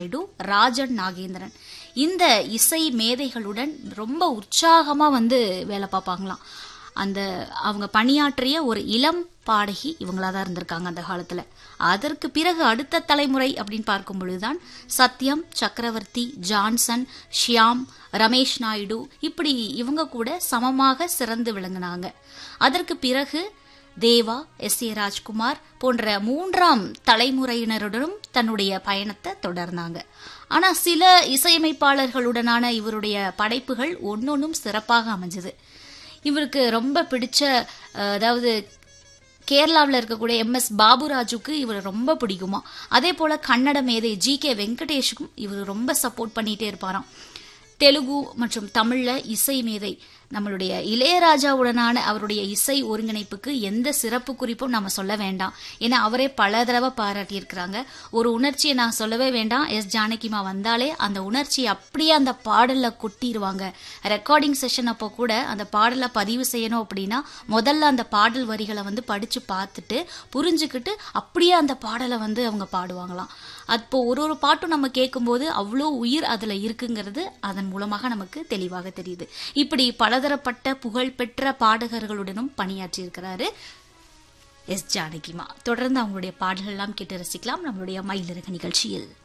நாயுடு ராஜன் நாகேந்திரன் இந்த இசை மேதைகளுடன் ரொம்ப உற்சாகமா வந்து வேலை பார்ப்பாங்களாம் அந்த அவங்க பணியாற்றிய ஒரு இளம் பாடகி இவங்களா தான் இருந்திருக்காங்க அந்த காலத்துல அதற்கு பிறகு அடுத்த தலைமுறை அப்படின்னு பார்க்கும் பொழுதுதான் சத்யம் சக்கரவர்த்தி ஜான்சன் ஷியாம் ரமேஷ் நாயுடு இப்படி இவங்க கூட சமமாக சிறந்து விளங்கினாங்க அதற்கு பிறகு தேவா எஸ் ஏ ராஜ்குமார் போன்ற மூன்றாம் தலைமுறையினருடனும் தன்னுடைய பயணத்தை தொடர்ந்தாங்க ஆனா சில இசையமைப்பாளர்களுடனான இவருடைய படைப்புகள் ஒன்னொன்னும் சிறப்பாக அமைஞ்சது இவருக்கு ரொம்ப பிடிச்ச அஹ், அதாவது கேரளாவில் இருக்கக்கூடிய எம் எஸ் பாபுராஜுக்கு இவர் ரொம்ப பிடிக்குமா அதே போல கன்னட மேதை ஜி கே வெங்கடேஷுக்கும் இவர் ரொம்ப சப்போர்ட் பண்ணிட்டே இருப்பாராம் தெலுங்கு மற்றும் தமிழ்ல இசை மேதை நம்மளுடைய இளையராஜாவுடனான அவருடைய இசை ஒருங்கிணைப்புக்கு எந்த சிறப்பு குறிப்பும் நம்ம சொல்ல வேண்டாம் ஏன்னா அவரே பல தடவை பாராட்டியிருக்கிறாங்க ஒரு உணர்ச்சியை நான் சொல்லவே வேண்டாம் எஸ் ஜானகிமா வந்தாலே அந்த உணர்ச்சியை அப்படியே அந்த பாடல்ல கொட்டிடுவாங்க ரெக்கார்டிங் செஷன் அப்போ கூட அந்த பாடலை பதிவு செய்யணும் அப்படின்னா முதல்ல அந்த பாடல் வரிகளை வந்து படிச்சு பார்த்துட்டு புரிஞ்சுக்கிட்டு அப்படியே அந்த பாடலை வந்து அவங்க பாடுவாங்களாம் அப்போ ஒரு ஒரு பாட்டும் நம்ம கேட்கும்போது அவ்வளோ உயிர் அதுல இருக்குங்கிறது அதன் மூலமாக நமக்கு தெளிவாக தெரியுது இப்படி பலதரப்பட்ட புகழ்பெற்ற பாடகர்களுடனும் பணியாற்றியிருக்கிறாரு எஸ் ஜானகிமா தொடர்ந்து அவங்களுடைய பாடல்கள் எல்லாம் கேட்டு ரசிக்கலாம் நம்மளுடைய மயிலிறகு நிகழ்ச்சியில்